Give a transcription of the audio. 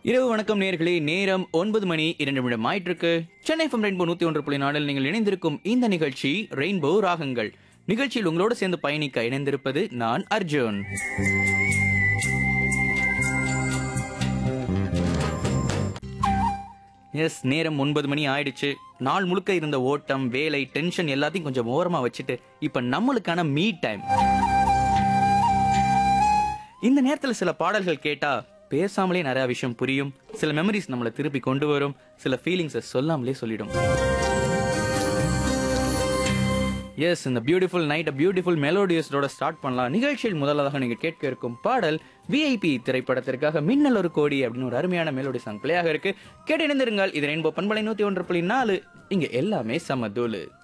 இரவு வணக்கம் நேர்களே நேரம் ஒன்பது மணி இரண்டு நிமிடம் ஆயிட்டிருக்கு சென்னை எஃப்எம் ரெயின்போ நூத்தி ஒன்று புள்ளி நாலில் நீங்கள் இணைந்திருக்கும் இந்த நிகழ்ச்சி ரெயின்போ ராகங்கள் நிகழ்ச்சியில் உங்களோடு சேர்ந்து பயணிக்க இணைந்திருப்பது நான் அர்ஜுன் எஸ் நேரம் ஒன்பது மணி ஆயிடுச்சு நாள் முழுக்க இருந்த ஓட்டம் வேலை டென்ஷன் எல்லாத்தையும் கொஞ்சம் ஓரமா வச்சுட்டு இப்ப நம்மளுக்கான மீ டைம் இந்த நேரத்துல சில பாடல்கள் கேட்டா பேசாமலே நிறைய விஷயம் புரியும் சில மெமரிஸ் நம்மளை திருப்பி கொண்டு வரும் சில ஃபீலிங்ஸை சொல்லாமலே சொல்லிடும் எஸ் இந்த பியூட்டிஃபுல் நைட் பியூட்டிஃபுல் மெலோடியஸோட ஸ்டார்ட் பண்ணலாம் நிகழ்ச்சியில் முதலாக நீங்க கேட்க இருக்கும் பாடல் விஐபி திரைப்படத்திற்காக மின்னல் ஒரு கோடி அப்படின்னு ஒரு அருமையான மெலோடி சாங் பிள்ளையாக இருக்கு கேட்டு இணைந்திருங்கள் இது ரெயின்போ பண்பலை நூத்தி ஒன்று புள்ளி நாலு இங்க எல்லாமே சமதூளு